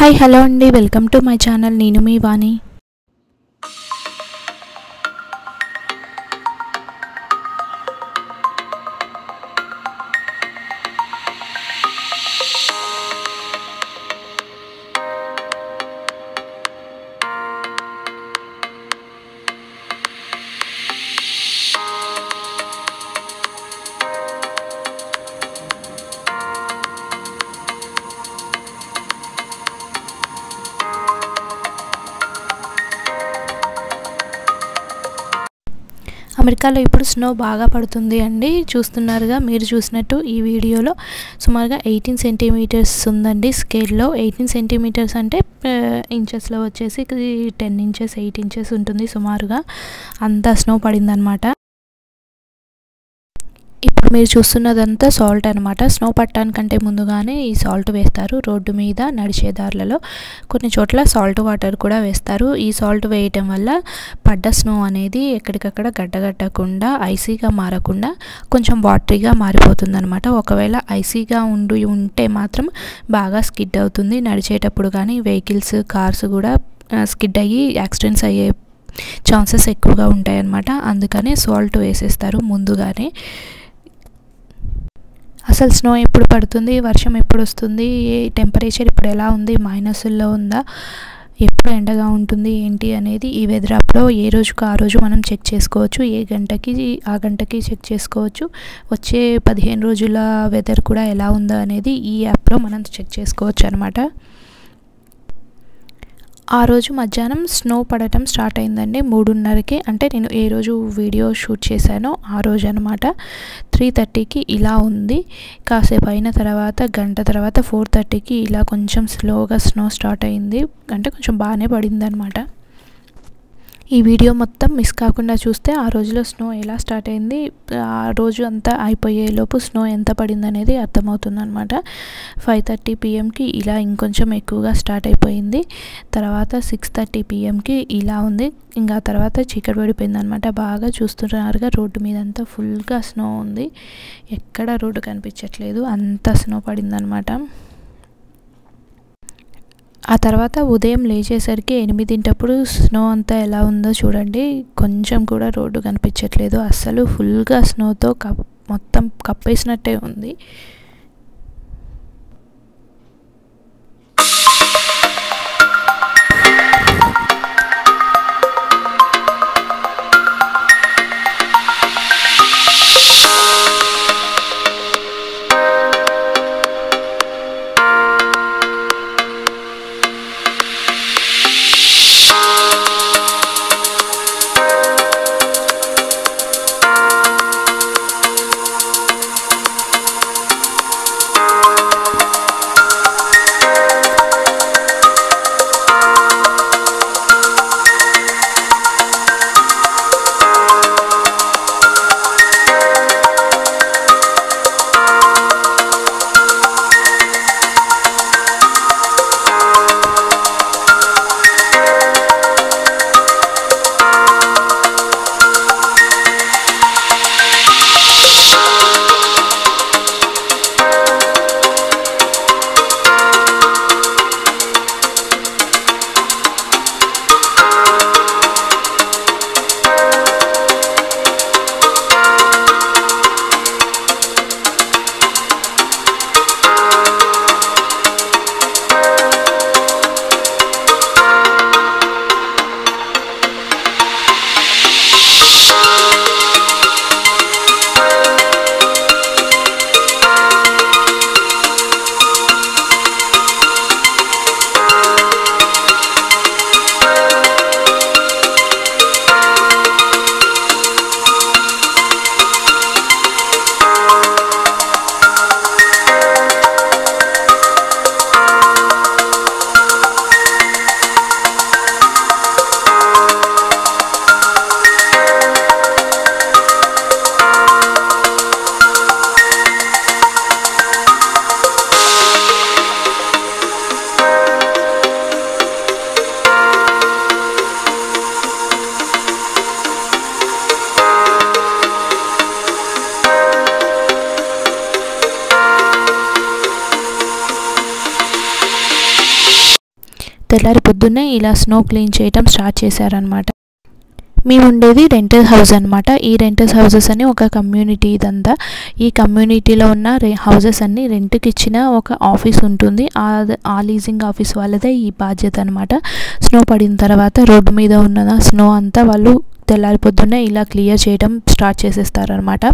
hi hello అండి welcome to my channel నేను మీ వాణి అమెరికాలో ఇప్పుడు స్నో బాగా పడుతుంది అండి చూస్తున్నారుగా మీరు చూసినట్టు ఈ వీడియోలో సుమారుగా ఎయిటీన్ సెంటీమీటర్స్ ఉందండి స్కేల్లో ఎయిటీన్ సెంటీమీటర్స్ అంటే ఇంచెస్లో వచ్చేసి టెన్ ఇంచెస్ ఎయిట్ ఇంచెస్ ఉంటుంది సుమారుగా అంత స్నో పడిందనమాట ఇప్పుడు మీరు చూస్తున్నదంతా సాల్ట్ అనమాట స్నో పట్టడానికంటే ముందుగానే ఈ సాల్ట్ వేస్తారు రోడ్డు మీద నడిచే దారులలో కొన్ని చోట్ల సాల్ట్ వాటర్ కూడా వేస్తారు ఈ సాల్ట్ వేయటం వల్ల పడ్డ స్నో అనేది ఎక్కడికక్కడ గడ్డగట్టకుండా ఐసీగా మారకుండా కొంచెం వాటరీగా మారిపోతుంది అనమాట ఒకవేళ ఐసీగా ఉండి ఉంటే మాత్రం బాగా స్కిడ్ అవుతుంది నడిచేటప్పుడు కానీ వెహికల్స్ కార్స్ కూడా స్కిడ్ అయ్యి యాక్సిడెంట్స్ అయ్యే ఛాన్సెస్ ఎక్కువగా ఉంటాయన్నమాట అందుకనే సాల్ట్ వేసేస్తారు ముందుగానే అసలు స్నో ఎప్పుడు పడుతుంది వర్షం ఎప్పుడు వస్తుంది టెంపరేచర్ ఇప్పుడు ఎలా ఉంది మైనస్లో ఉందా ఎప్పుడు ఎండగా ఉంటుంది ఏంటి అనేది ఈ వెదర్ యాప్లో ఏ రోజుకు ఆ రోజు మనం చెక్ చేసుకోవచ్చు ఏ గంటకి ఆ గంటకి చెక్ చేసుకోవచ్చు వచ్చే పదిహేను రోజుల వెదర్ కూడా ఎలా ఉందా అనేది ఈ యాప్లో మనం చెక్ చేసుకోవచ్చు అనమాట ఆ రోజు మధ్యాహ్నం స్నో పడటం స్టార్ట్ అయిందండి మూడున్నరకి అంటే నేను ఏ రోజు వీడియో షూట్ చేశానో ఆ రోజు అనమాట త్రీ థర్టీకి ఇలా ఉంది కాసేపు అయిన తర్వాత గంట తర్వాత ఫోర్ థర్టీకి ఇలా కొంచెం స్లోగా స్నో స్టార్ట్ అయింది అంటే కొంచెం బాగానే పడింది అనమాట ఈ వీడియో మొత్తం మిస్ కాకుండా చూస్తే ఆ రోజులో స్నో ఎలా స్టార్ట్ అయింది ఆ రోజు అంతా అయిపోయేలోపు స్నో ఎంత పడింది అనేది అర్థమవుతుంది అనమాట ఫైవ్ థర్టీ పిఎంకి ఇలా ఇంకొంచెం ఎక్కువగా స్టార్ట్ అయిపోయింది తర్వాత సిక్స్ థర్టీ పిఎంకి ఇలా ఉంది ఇంకా తర్వాత చీకటి పడిపోయింది అనమాట బాగా చూస్తున్నారుగా రోడ్డు మీద అంతా ఫుల్గా స్నో ఉంది ఎక్కడ రోడ్డు కనిపించట్లేదు అంత స్నో పడిందనమాట ఆ తర్వాత ఉదయం లేచేసరికి ఎనిమిదింటప్పుడు స్నో అంతా ఎలా ఉందో చూడండి కొంచెం కూడా రోడ్డు కనిపించట్లేదు అస్సలు ఫుల్గా స్నోతో కప్ మొత్తం కప్పేసినట్టే ఉంది తెల్లారి పొద్దున్నే ఇలా స్నో క్లీన్ చేయటం స్టార్ట్ చేశారనమాట మేము ఉండేది రెంటెడ్ హౌస్ అనమాట ఈ రెంటెడ్ హౌసెస్ అని ఒక కమ్యూనిటీ ఇదంతా ఈ కమ్యూనిటీలో ఉన్న రె హౌసెస్ అన్ని రెంట్కి ఇచ్చిన ఒక ఆఫీస్ ఉంటుంది ఆ లీజింగ్ ఆఫీస్ వాళ్ళదే ఈ బాధ్యత అనమాట స్నో పడిన తర్వాత రోడ్డు మీద ఉన్న స్నో అంతా వాళ్ళు తెల్లారి పొద్దున్నే ఇలా క్లియర్ చేయడం స్టార్ట్ చేసేస్తారనమాట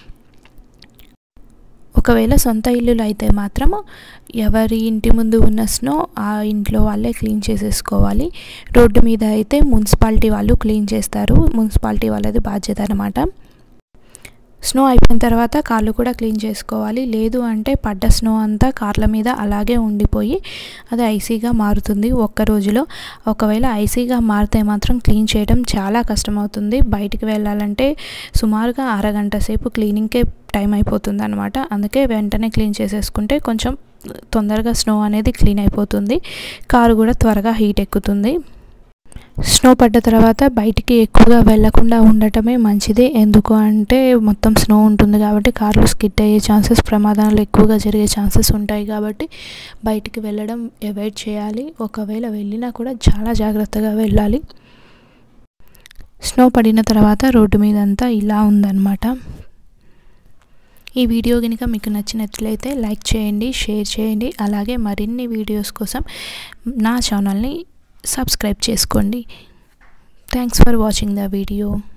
ఒకవేళ సొంత ఇల్లులు అయితే మాత్రము ఎవరి ఇంటి ముందు ఉన్న స్నో ఆ ఇంట్లో వాళ్ళే క్లీన్ చేసేసుకోవాలి రోడ్డు మీద అయితే మున్సిపాలిటీ వాళ్ళు క్లీన్ చేస్తారు మున్సిపాలిటీ వాళ్ళది బాధ్యత అనమాట స్నో అయిపోయిన తర్వాత కార్లు కూడా క్లీన్ చేసుకోవాలి లేదు అంటే పడ్డ స్నో అంతా కార్ల మీద అలాగే ఉండిపోయి అది ఐసీగా మారుతుంది ఒక్క రోజులో ఒకవేళ ఐసీగా మారితే మాత్రం క్లీన్ చేయడం చాలా కష్టమవుతుంది బయటికి వెళ్ళాలంటే సుమారుగా అరగంట సేపు క్లీనింగ్కే టైం అయిపోతుంది అనమాట అందుకే వెంటనే క్లీన్ చేసేసుకుంటే కొంచెం తొందరగా స్నో అనేది క్లీన్ అయిపోతుంది కారు కూడా త్వరగా హీట్ ఎక్కుతుంది స్నో పడ్డ తర్వాత బయటికి ఎక్కువగా వెళ్లకుండా ఉండటమే మంచిది ఎందుకు అంటే మొత్తం స్నో ఉంటుంది కాబట్టి కార్లు స్కిడ్ అయ్యే ఛాన్సెస్ ప్రమాదాలు ఎక్కువగా జరిగే ఛాన్సెస్ ఉంటాయి కాబట్టి బయటికి వెళ్ళడం అవాయిడ్ చేయాలి ఒకవేళ వెళ్ళినా కూడా చాలా జాగ్రత్తగా వెళ్ళాలి స్నో పడిన తర్వాత రోడ్డు మీద అంతా ఇలా ఉందన్నమాట ఈ వీడియో కనుక మీకు నచ్చినట్లయితే లైక్ చేయండి షేర్ చేయండి అలాగే మరిన్ని వీడియోస్ కోసం నా ఛానల్ని సబ్స్క్రైబ్ చేసుకోండి thanks for watching the video